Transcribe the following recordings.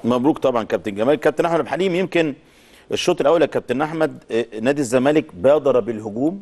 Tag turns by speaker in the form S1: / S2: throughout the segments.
S1: مبروك طبعا كابتن جمال كابتن احمد عبد الحليم يمكن الشوط الاول يا كابتن احمد آه، نادي الزمالك بادر بالهجوم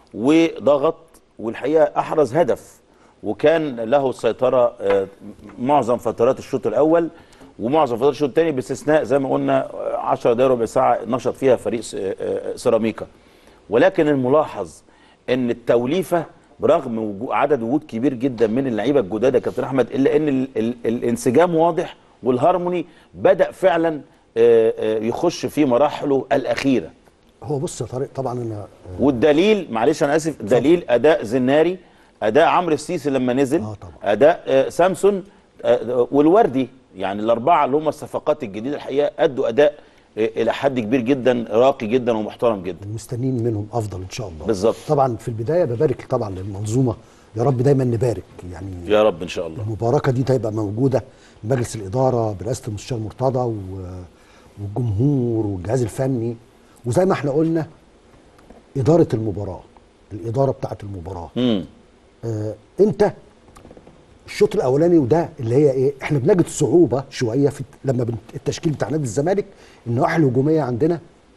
S1: وضغط والحقيقه احرز هدف وكان له السيطره آه، معظم فترات الشوط الاول ومعظم فترات الشوط الثاني باستثناء زي ما قلنا آه، 10 دقائق ربع ساعه نشط فيها فريق س- آه، آه، سيراميكا ولكن الملاحظ ان التوليفه برغم وجو- عدد وجود كبير جدا من اللعيبه الجداد يا كابتن احمد الا ان ال ال الانسجام واضح والهارموني بدا فعلا آه، آه، يخش في مراحله الاخيره
S2: هو بص يا طارق طبعا انا
S1: والدليل معلش انا اسف دليل اداء زناري اداء عمرو السيسي لما نزل
S2: آه طبعا.
S1: اداء آه، سامسون آه، والوردي يعني الاربعه اللي هم الصفقات الجديده الحقيقه ادوا اداء آه، الى حد كبير جدا راقي جدا ومحترم جدا
S2: مستنيين منهم افضل ان شاء الله
S1: بالظبط.
S2: طبعا في البدايه ببارك طبعا للمنظومه يا رب دايما نبارك يعني
S1: يا رب ان شاء الله
S2: المباركه دي تبقى موجوده مجلس الاداره برئاسه المستشار مرتضى و- والجمهور والجهاز الفني وزي ما احنا قلنا اداره المباراه الاداره بتاعه المباراه
S1: امم
S2: آه انت الشوط الاولاني وده اللي هي ايه احنا بنجد صعوبه شويه في لما بن- التشكيل بتاع نادي الزمالك النواحي الهجوميه عندنا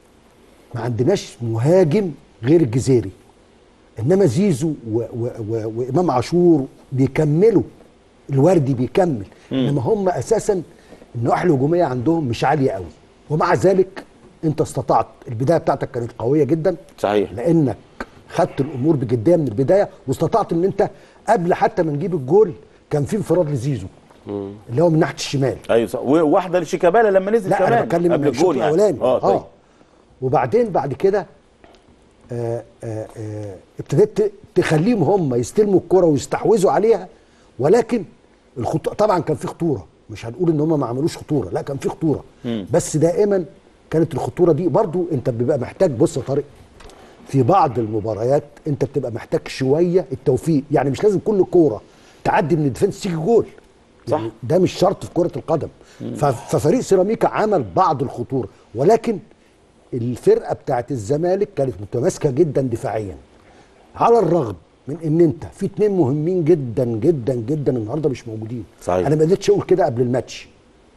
S2: ما عندناش مهاجم غير الجزيري انما زيزو و و و وامام عاشور بيكملوا الوردي بيكمل انما هم اساسا النواحي الهجوميه عندهم مش عاليه قوي ومع ذلك انت استطعت البدايه بتاعتك كانت قويه جدا
S1: صحيح
S2: لانك خدت الامور بجديه من البدايه واستطعت ان انت قبل حتى ما نجيب الجول كان في انفراد لزيزو اللي هو من ناحيه الشمال
S1: ايوه صح. وواحده لشيكابالا لما نزل
S2: لا
S1: كمان
S2: انا بتكلم
S1: قبل
S2: من الشوط
S1: الجول يعني
S2: الاولاني
S1: اه طيب
S2: وبعدين بعد كده آه، آه، آه، ابتديت ت- تخليهم هم يستلموا الكره ويستحوذوا عليها ولكن الخط... طبعا كان في خطوره مش هنقول ان هم ما عملوش خطوره لا كان في خطوره بس دائما كانت الخطوره دي برضو انت بيبقى محتاج بص يا طارق في بعض المباريات انت بتبقى محتاج شويه التوفيق يعني مش لازم كل كوره تعدي من الديفنس تيجي جول
S1: صح.
S2: يعني ده مش شرط في كره القدم ف- ففريق سيراميكا عمل بعض الخطوره ولكن الفرقه بتاعت الزمالك كانت متماسكه جدا دفاعيا على الرغم من ان انت في اتنين مهمين جدا جدا جدا النهارده مش موجودين
S1: صحيح.
S2: انا ما قدرتش اقول كده قبل الماتش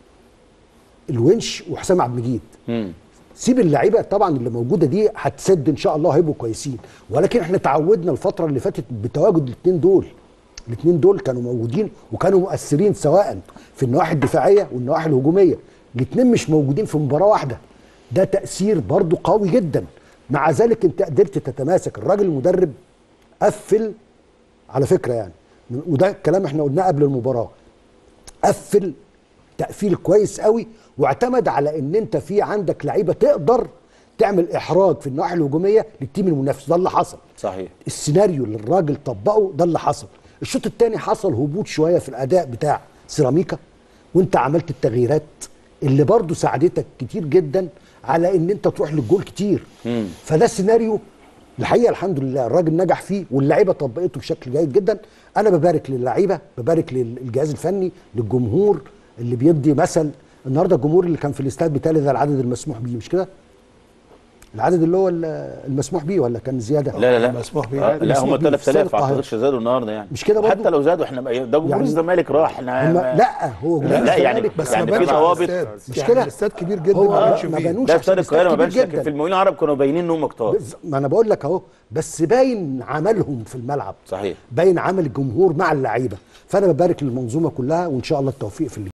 S2: الونش وحسام عبد المجيد
S1: مم.
S2: سيب اللعيبه طبعا اللي موجوده دي هتسد ان شاء الله هيبقوا كويسين ولكن احنا تعودنا الفتره اللي فاتت بتواجد الاثنين دول الاثنين دول كانوا موجودين وكانوا مؤثرين سواء في النواحي الدفاعيه والنواحي الهجوميه الاثنين مش موجودين في مباراه واحده ده تاثير برضو قوي جدا مع ذلك انت قدرت تتماسك الراجل المدرب قفل على فكره يعني وده كلام احنا قلناه قبل المباراه قفل تقفيل كويس قوي واعتمد على ان انت في عندك لعيبه تقدر تعمل احراج في النواحي الهجوميه للتيم المنافس ده اللي حصل
S1: صحيح
S2: السيناريو اللي الراجل طبقه ده اللي حصل الشوط الثاني حصل هبوط شويه في الاداء بتاع سيراميكا وانت عملت التغييرات اللي برضو ساعدتك كتير جدا على ان انت تروح للجول كتير فده سيناريو الحقيقه الحمد لله الراجل نجح فيه واللعيبه طبقته بشكل جيد جدا انا ببارك للعيبه ببارك للجهاز الفني للجمهور اللي بيدي مثل النهارده الجمهور اللي كان في الاستاد بالتالي ده العدد المسموح بيه مش كده العدد اللي هو ال- المسموح بيه ولا كان زياده
S1: لا لا لا
S3: مسموح بيه.
S1: آه، لا هم
S2: مسموح بيه.
S1: 3000
S2: القاهرة.
S1: اعتقدش زادوا النهارده يعني
S2: مش كده برضو؟
S1: حتى لو زادوا احنا بقى- ده جمهور
S2: يعني-
S1: الزمالك راح احنا
S2: هم
S1: ما-
S2: لا هو
S1: لا, لا يعني
S2: الزمالك
S3: بس
S1: يعني
S3: ما
S1: في
S3: بانش على
S1: ضوابط
S3: الاستاد.
S2: مش
S3: يعني
S2: كده؟
S3: الاستاد كبير جدا
S2: هو
S3: ما بانش
S2: ما
S3: فيه
S2: بانوش
S1: ده
S2: عشان
S1: استاد القاهره ما
S2: كبير
S1: بانش لكن
S2: جداً.
S1: في المقاولين العرب كانوا باينين ان هم كتار
S2: بز- ما انا بقول لك اهو بس باين عملهم في الملعب
S1: صحيح
S2: باين عمل الجمهور مع اللعيبه فانا ببارك للمنظومه كلها وان شاء الله التوفيق في اللي